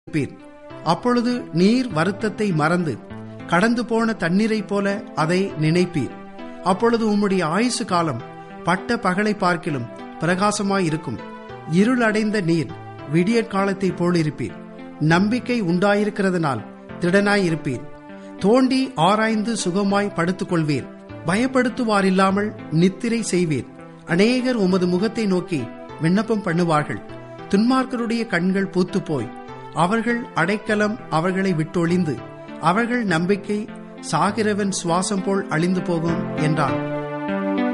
இருப்பீர் அப்பொழுது நீர் வருத்தத்தை மறந்து கடந்து போன தண்ணீரைப் போல அதை நினைப்பீர் அப்பொழுது உம்முடைய ஆயுசு காலம் பட்ட பகலை பார்க்கிலும் பிரகாசமாயிருக்கும் இருளடைந்த நீர் விடியற் காலத்தைப் போலிருப்பீர் நம்பிக்கை உண்டாயிருக்கிறதுனால் திடனாயிருப்பீர் தோண்டி ஆராய்ந்து சுகமாய் படுத்துக் கொள்வீர் பயப்படுத்துவாரில்லாமல் நித்திரை செய்வீர் அநேகர் உமது முகத்தை நோக்கி விண்ணப்பம் பண்ணுவார்கள் துன்மார்க்கருடைய கண்கள் பூத்துப்போய் அவர்கள் அடைக்கலம் அவர்களை விட்டொழிந்து அவர்கள் நம்பிக்கை சாகிறவன் சுவாசம் போல் அழிந்து போகும் என்றான்